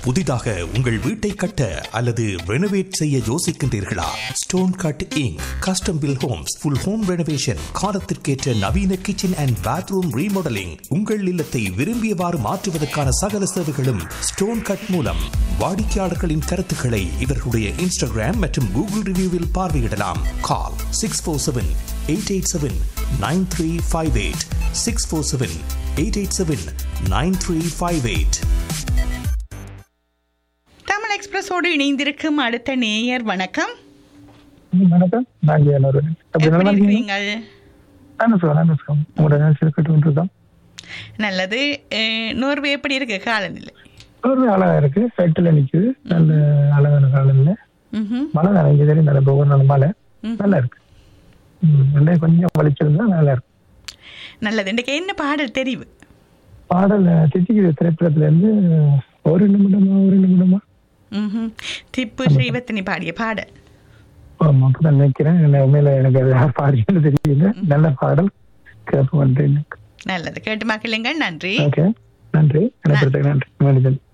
புதிதாக உங்கள் வீட்டை கட்ட அல்லது ரெனோவேட் செய்ய யோசிக்கின்றீர்களா stone cutting custom built homes full home renovation காலத்திற்கேற்ற நவீன கிச்சன் அண்ட் பாத்ரூம் ரீமாடலிங் உங்கள் இல்லத்தை விரும்பியவாறு மாற்றுவதற்கான சகல சேவைகளும் ஸ்டோன் கட் மூலம் வாடிக்கையாளர்களின் கருத்துக்களை இவர்களுடைய இன்ஸ்டாகிராம் மற்றும் கூகுள் ரிவ்யூவில் பார்வையிடலாம் call six four seven eight eight seven nine three five eight six four seven eight eight seven nine three five eight Tamil எக்ஸ்பிரஸோடு இணைந்திருக்கும் அடுத்த நேயர் வணக்கம் ம், வணக்கம் நான் ஜெயனூரன் அப்படி எப்படி நல்லா இருக்கீங்க இருக்கிறீங்கள் நான் சொல்ல நான் சொல்ல உங்களோட நினைச்சு கேட்டு இருக்கோம் நல்லது அஹ், நோர்வே எப்படி இருக்கு காலநிலை ஒரு அழகா இருக்கு சைட்டில் நிக்குது நல்ல அழகான காலம்ல ம்ஹும். மழை தான் இங்கே தெரியும் நல்ல ஒவ்வொரு நாள் மழை ம். நல்லா இருக்கு ம், ரெண்டே கொஞ்சம் வலிச்சிருந்தா நல்லா இருக்கு நல்லது இன்றைக்கு என்ன பாடல் தெரிவு பாடல் திட்டிக்கிற திரைப்படத்துல இருந்து ஒரு நிமிடமா ஒரு நிமிடமா ம்ஹும். திப்பு ஸ்ரீவர்த்தினி பாடிய பாடல் ஆமா அப்பதான் நினைக்கிறேன் என்ன உண்மையில எனக்கு அது யார் பாடின்னு தெரியல நல்ல பாடல் கேட்போம் நல்லது கேட்டு மக்களுங்கள் நன்றி ஓகே நன்றி எனக்கு நன்றி மனிதன்